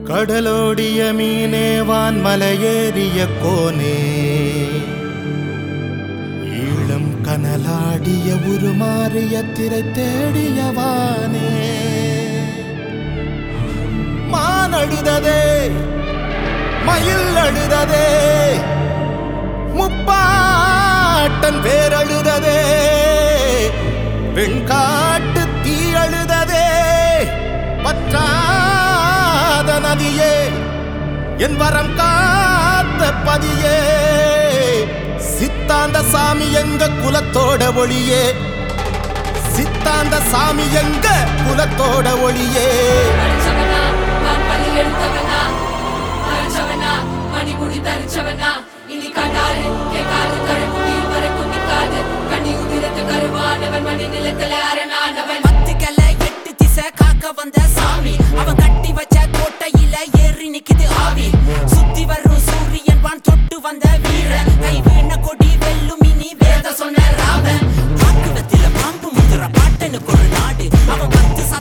கடலோடிய மீனேவான் மலையேறிய கோனே ஈழம் கனலாடிய உருமாறிய திரை தேடியவானே மான் அழுததே மயில் அழுததே முப்பாட்டன் பேரழுததே வெண்காட்டு தீ அழுததே பற்றாத நதியே என் வரம் காத்த பதியே சித்தாந்த சாமி எங்க குலத்தோட ஒளியே சித்தாந்த சாமி எங்க குலத்தோட ஒளியே படிச்சவனா நான் பள்ளி எடுத்தவனா அரைச்சவனா மணிமுடி தரிச்சவனா இனி கண்டாரு கேட்காது கழுமுடியும் வரைக்கும் நிக்காது கண்ணி உதிரத்து கருவானவன் மணி நிலத்துல அரணானவன் மத்துக்களை எட்டு திசை காக்க வந்த சாமி அவன் கட்டி வச்ச கோட்டையில ஏறி நிக்குது ஆவி சுத்தி வரும் சூரியன் வான் தொட்டு வந்த வீர கை வீண கொடி வெல்லும் இனி வேத சொன்ன ராவ வாக்குவத்தில பாம்பு முதுற பாட்டனுக்கு ஒரு நாடு அவன் பத்து